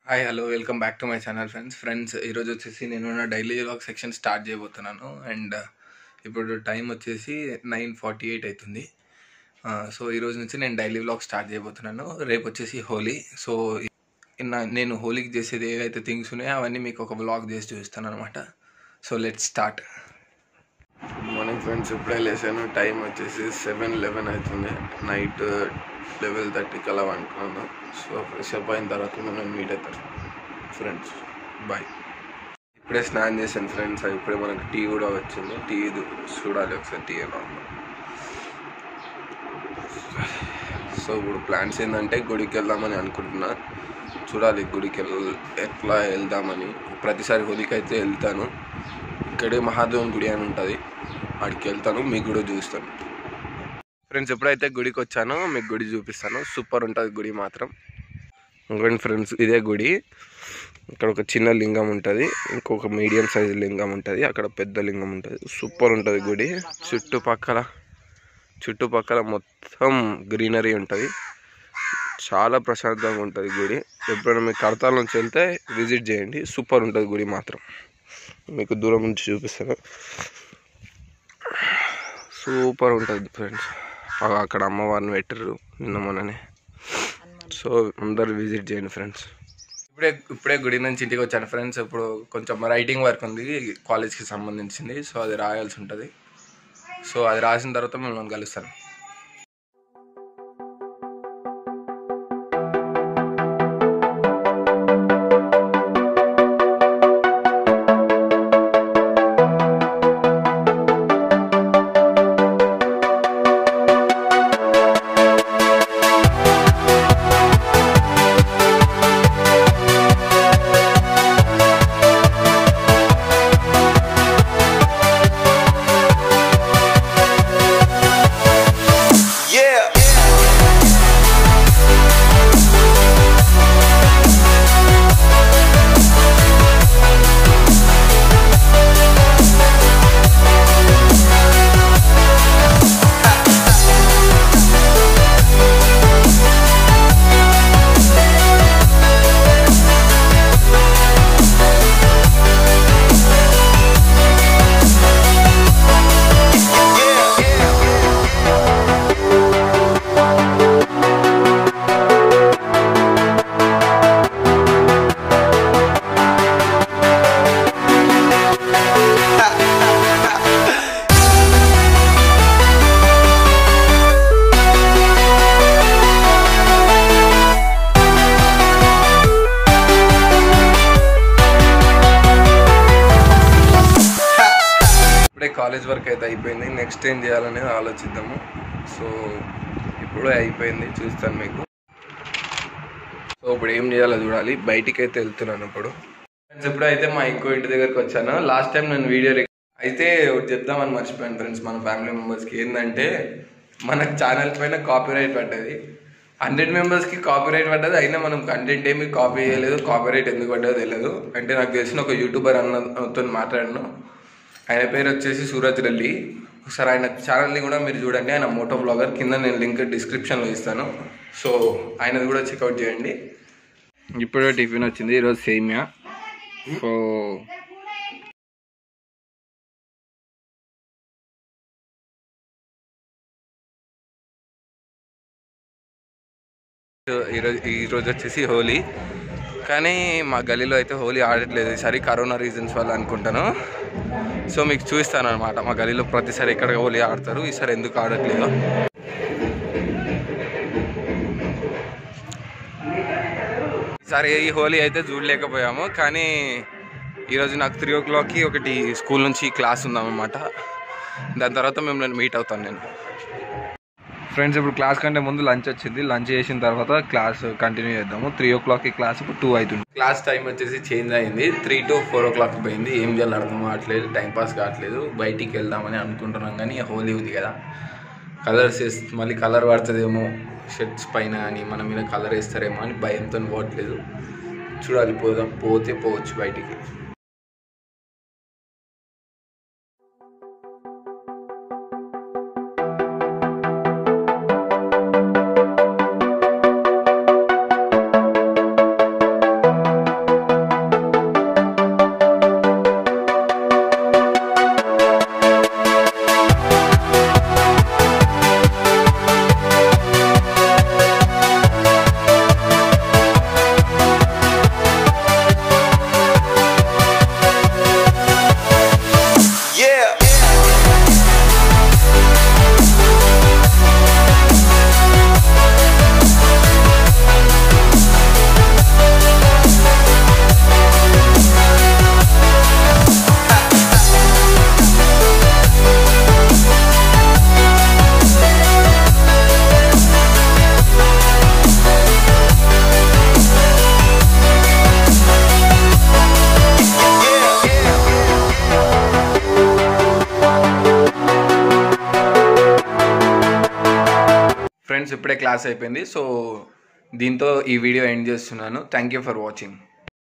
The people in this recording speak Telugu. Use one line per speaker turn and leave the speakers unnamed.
Hi hello welcome back to my channel friends friends ఈరోజు వచ్చేసి నేను నా డైలీ వ్లాగ్ సెక్షన్ స్టార్ట్ చేయబోతున్నాను అండ్ ఇప్పుడు టైం వచ్చేసి నైన్ ఫార్టీ ఎయిట్ అవుతుంది సో ఈరోజు నుంచి నేను డైలీ వ్లాగ్ స్టార్ట్ చేయబోతున్నాను రేపు వచ్చేసి హోలీ సో నా- నేను హోలీకి చేసేది ఏవైతే థింగ్స్ ఉన్నాయో అవన్నీ మీకు ఒక వ్లాగ్ చేసి చూపిస్తాను అనమాట so let start morning friends ఇప్పుడే లేసాను టైం వచ్చేసి సెవెన్ లెవెన్ అవుతుంది నైట్ లెవెల్ థర్టీకి అలా అనుకున్నాను సో ఫ్రెష్ అప్ అయిన తర్వాత మనం మీట్ అవుతాం ఫ్రెండ్స్ బాయ్ ఇప్పుడే స్నానం చేశాను ఫ్రెండ్స్ ఇప్పుడే మనకు టీ కూడా వచ్చింది టీ చూడాలి ఒకసారి టీ ఎలా ఉందో సో ఇప్పుడు ప్లాన్స్ ఏంటంటే గుడికి వెళ్దామని అనుకుంటున్నా చూడాలి గుడికి వెళ్ ఎట్లా వెళ్దామని ప్రతిసారి హోలీకి అయితే వెళ్తాను ఇక్కడే మహాదేవన్ గుడి అని ఉంటుంది అక్కడికి వెళ్తాను మీకు కూడా చూపిస్తాను ఫ్రెండ్స్ ఎప్పుడైతే గుడికి వచ్చానో మీకు గుడి చూపిస్తాను సూపర్ ఉంటుంది గుడి మాత్రం ఇంకోటి ఫ్రెండ్స్ ఇదే గుడి ఇక్కడ ఒక చిన్న లింగం ఉంటుంది ఇంకొక మీడియం సైజ్ లింగం ఉంటుంది అక్కడ పెద్ద లింగం ఉంటుంది సూపర్ ఉంటుంది గుడి చుట్టుపక్కల చుట్టుపక్కల మొత్తం గ్రీనరీ ఉంటుంది చాలా ప్రశాంతంగా ఉంటుంది గుడి ఎప్పుడైనా మీకు కడతాల నుంచి వెళ్తే విజిట్ చేయండి సూపర్ ఉంటుంది గుడి మాత్రం మీకు దూరం నుంచి చూపిస్తాను సూపర్ ఉంటుంది ఫ్రెండ్స్ అక్కడ అమ్మవారిని పెట్టారు నిన్న మొన్ననే సో అందరు విజిట్ చేయండి ఫ్రెండ్స్ ఇప్పుడే ఇప్పుడే గుడి నుంచి ఇంటికి వచ్చాను ఫ్రెండ్స్ ఇప్పుడు కొంచెం రైటింగ్ వర్క్ ఉంది కాలేజ్కి సంబంధించింది సో అది రాయాల్సి ఉంటుంది సో అది రాసిన తర్వాత మిమ్మల్ని కలుస్తాను
Yeah.
ఇప్పుడే కాలేజ్ వర్క్ అయితే అయిపోయింది నెక్స్ట్ ఏం చేయాలనేది ఆలోచిద్దాము సో ఇప్పుడే అయిపోయింది చూస్తాను మీకు సో ఇప్పుడు ఏం చేయాలో చూడాలి బయటికి అయితే వెళ్తున్నాను ఇప్పుడు ఫ్రెండ్స్ ఇప్పుడైతే మా ఇంకో ఇంటి దగ్గరికి వచ్చాను లాస్ట్ టైం నేను వీడియో అయితే ఒకటి చెప్దామని మర్చిపోయాను ఫ్రెండ్స్ మన ఫ్యామిలీ మెంబర్స్కి ఏంటంటే మనకు ఛానల్ పైన కాపీరైట్ పడ్డది హండ్రెడ్ మెంబర్స్కి కాపీరైట్ పడ్డది అయినా మనం కంటెంట్ ఏమి కాపీ చేయలేదు కాపీరైట్ ఎందుకు పడ్డదో తెలియదు అంటే నాకు తెలిసిన ఒక యూట్యూబర్ అన్నతో మాట్లాడాను ఆయన పేరు వచ్చేసి సూరజ్ రెడ్డి ఒకసారి ఆయన ఛానల్ని కూడా మీరు చూడండి ఆయన మోటో బ్లాగర్ కింద నేను లింక్ డిస్క్రిప్షన్లో ఇస్తాను సో ఆయనది కూడా చెక్అవుట్ చేయండి ఇప్పుడే టిఫిన్ వచ్చింది ఈరోజు సేమియా సో ఈరోజు ఈరోజు వచ్చేసి హోలీ కానీ మా గలీలో అయితే హోలీ ఆడట్లేదు ఈసారి కరోనా రీజన్స్ వల్ల అనుకుంటాను సో మీకు చూపిస్తాను అనమాట మా గలీలో ప్రతిసారి ఎక్కడ హోలీ ఆడతారు ఈసారి ఎందుకు ఆడట్లేదు ఈసారి ఈ హోలీ అయితే చూడలేకపోయాము కానీ ఈరోజు నాకు త్రీ ఓ క్లాక్కి ఒకటి స్కూల్ నుంచి క్లాస్ ఉందన్నమాట దాని తర్వాత మిమ్మల్ని మీట్ అవుతాను నేను ఫ్రెండ్స్ ఇప్పుడు క్లాస్ కంటే ముందు లంచ్ వచ్చింది లంచ్ చేసిన తర్వాత క్లాస్ కంటిన్యూ చేద్దాము త్రీ ఓ క్లాక్కి క్లాస్ ఇప్పుడు టూ అవుతుంది క్లాస్ టైం వచ్చేసి చేంజ్ అయింది three to four o'clock పోయింది ఏం చేయాలి అర్థం కావట్లేదు టైం పాస్ కావట్లేదు బయటికి వెళ్దామని అనుకుంటున్నాం కానీ హోలీ ఉంది కదా కలర్స్ వేసి మళ్ళీ కలర్ పడుతుందేమో షర్ట్స్ పైన అని మన మీద కలర్ వేస్తారేమో అని భయంతో పోవట్లేదు చూడాలి పోదాం పోతే పోవచ్చు బయటికి ఇప్పుడే క్లాస్ అయిపోయింది సో దీంతో ఈ వీడియో ఎండ్ చేస్తున్నాను థ్యాంక్ యూ ఫర్ వాచింగ్